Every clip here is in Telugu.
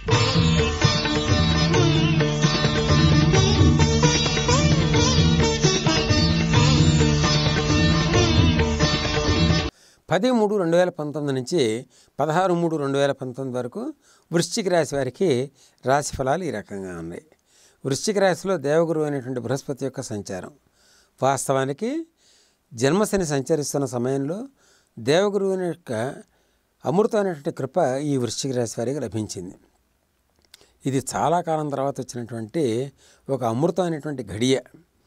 పది మూడు రెండు వేల పంతొమ్మిది నుంచి పదహారు మూడు రెండు వేల పంతొమ్మిది వరకు వృశ్చిక రాశి వారికి రాశి ఫలాలు ఈ రకంగా ఉన్నాయి వృశ్చిక రాశిలో దేవగురు అనేటువంటి బృహస్పతి యొక్క సంచారం వాస్తవానికి జన్మశని సంచరిస్తున్న సమయంలో దేవగురువు యొక్క అమృతమైనటువంటి కృప ఈ వృశ్చిక రాశి వారికి లభించింది ఇది చాలా కాలం తర్వాత వచ్చినటువంటి ఒక అమృతమైనటువంటి ఘడియ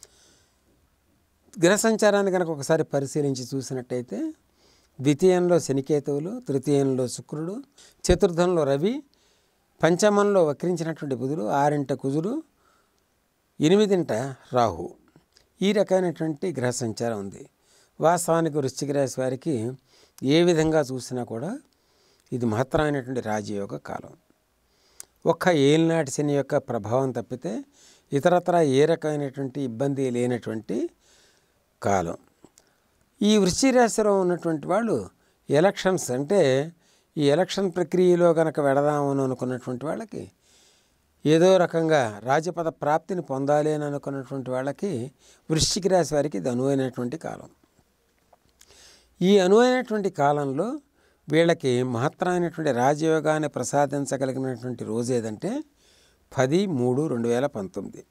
గ్రహ సంచారాన్ని కనుక ఒకసారి పరిశీలించి చూసినట్టయితే ద్వితీయంలో శనికేతువులు తృతీయంలో శుక్రుడు చతుర్థంలో రవి పంచమంలో వక్రించినటువంటి బుధుడు ఆరింట కుజుడు ఎనిమిదింట రాహు ఈ రకమైనటువంటి గ్రహ సంచారం ఉంది వాస్తవానికి వృశ్చిక రాశి వారికి ఏ విధంగా చూసినా కూడా ఇది మహత్తరమైనటువంటి రాజయోగ కాలం ఒక్క ఏలినాటి శని యొక్క ప్రభావం తప్పితే ఇతరత్ర ఏ రకమైనటువంటి ఇబ్బంది లేనటువంటి కాలం ఈ వృశ్చిక రాశిలో ఉన్నటువంటి వాళ్ళు ఎలక్షన్స్ అంటే ఈ ఎలక్షన్ ప్రక్రియలో కనుక వెడదామని అనుకున్నటువంటి వాళ్ళకి ఏదో రకంగా రాజపద ప్రాప్తిని పొందాలి అని అనుకున్నటువంటి వాళ్ళకి వృశ్చిక రాశి వారికి ఇది అనువైనటువంటి కాలం ఈ అనువైనటువంటి కాలంలో వీళ్ళకి మహత్తరమైనటువంటి రాజయోగాన్ని ప్రసాదించగలిగినటువంటి రోజు ఏదంటే పది మూడు రెండు వేల పంతొమ్మిది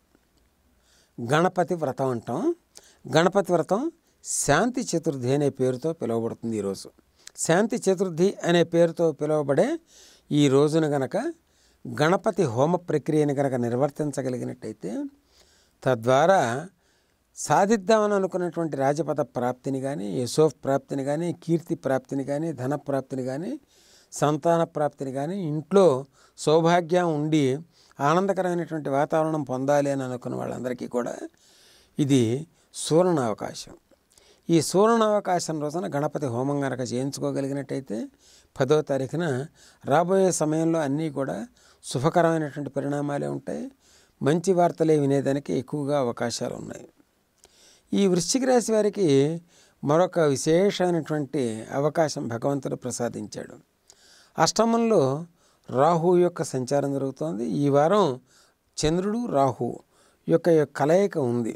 గణపతి వ్రతం అంటాం గణపతి వ్రతం శాంతి చతుర్థి అనే పేరుతో పిలువబడుతుంది ఈరోజు శాంతి చతుర్థి అనే పేరుతో పిలువబడే ఈ రోజున గనక గణపతి హోమ ప్రక్రియను కనుక నిర్వర్తించగలిగినట్టయితే తద్వారా సాధిద్దామని అనుకున్నటువంటి రాజపద ప్రాప్తిని కానీ యశోఫ్ ప్రాప్తిని కానీ కీర్తి ప్రాప్తిని కానీ ధన ప్రాప్తిని కానీ సంతాన ప్రాప్తిని కానీ ఇంట్లో సౌభాగ్యం ఉండి ఆనందకరమైనటువంటి వాతావరణం పొందాలి అని అనుకున్న వాళ్ళందరికీ కూడా ఇది సువర్ణ అవకాశం ఈ సువర్ణ అవకాశం రోజున గణపతి హోమం కనుక చేయించుకోగలిగినట్టయితే పదో తారీఖున రాబోయే సమయంలో అన్నీ కూడా శుభకరమైనటువంటి పరిణామాలే ఉంటాయి మంచి వార్తలే వినేదానికి ఎక్కువగా అవకాశాలు ఉన్నాయి ఈ వృశ్చిక రాశి వారికి మరొక విశేషమైనటువంటి అవకాశం భగవంతుడు ప్రసాదించాడు అష్టమంలో రాహు యొక్క సంచారం జరుగుతోంది ఈ వారం చంద్రుడు రాహు యొక్క కలయిక ఉంది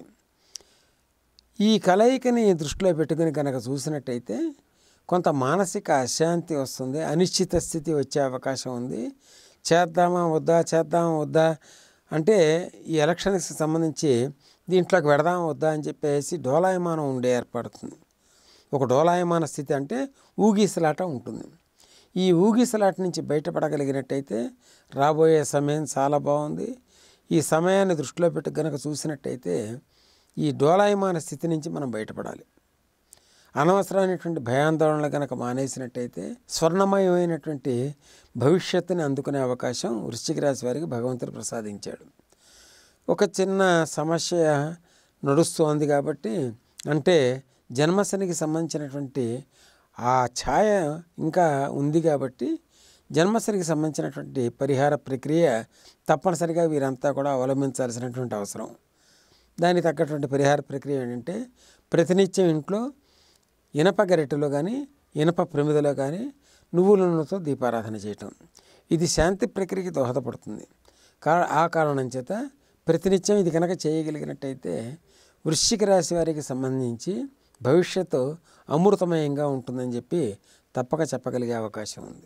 ఈ కలయికని దృష్టిలో పెట్టుకుని కనుక చూసినట్టయితే కొంత మానసిక అశాంతి వస్తుంది అనిశ్చిత స్థితి వచ్చే అవకాశం ఉంది చేద్దామా వద్దా చేద్దామా వద్దా అంటే ఈ ఎలక్షన్కి సంబంధించి దీంట్లోకి పెడదామా వద్దా అని చెప్పేసి డోలాయమానం ఉండే ఏర్పడుతుంది ఒక డోలాయమాన స్థితి అంటే ఊగిసలాట ఉంటుంది ఈ ఊగిసలాట నుంచి బయటపడగలిగినట్టయితే రాబోయే సమయం చాలా బాగుంది ఈ సమయాన్ని దృష్టిలో పెట్టి కనుక చూసినట్టయితే ఈ డోలాయమాన స్థితి నుంచి మనం బయటపడాలి అనవసరమైనటువంటి భయాందోళనలు కనుక మానేసినట్టయితే స్వర్ణమయమైనటువంటి భవిష్యత్తుని అందుకునే అవకాశం వృశ్చిక రాశి వారికి భగవంతుడు ప్రసాదించాడు ఒక చిన్న సమస్య నడుస్తోంది కాబట్టి అంటే జన్మశనికి సంబంధించినటువంటి ఆ ఛాయ ఇంకా ఉంది కాబట్టి జన్మశనికి సంబంధించినటువంటి పరిహార ప్రక్రియ తప్పనిసరిగా వీరంతా కూడా అవలంబించాల్సినటువంటి అవసరం దానికి తగ్గటువంటి పరిహార ప్రక్రియ ఏంటంటే ప్రతినిత్యం ఇంట్లో ఇనప గరిటెలో కానీ ఇనప ప్రమిదలో కానీ నువ్వుల నూనెతో దీపారాధన చేయటం ఇది శాంతి ప్రక్రియకి దోహదపడుతుంది కా ఆ కారణం చేత ప్రతినిత్యం ఇది కనుక చేయగలిగినట్టయితే వృశ్చిక రాశి వారికి సంబంధించి భవిష్యత్తు అమృతమయంగా ఉంటుందని చెప్పి తప్పక చెప్పగలిగే అవకాశం ఉంది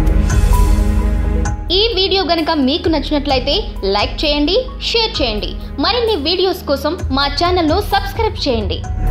ఈ వీడియో గనుక మీకు నచ్చినట్లయితే లైక్ చేయండి షేర్ చేయండి మరిన్ని వీడియోస్ కోసం మా ఛానల్ను సబ్స్క్రైబ్ చేయండి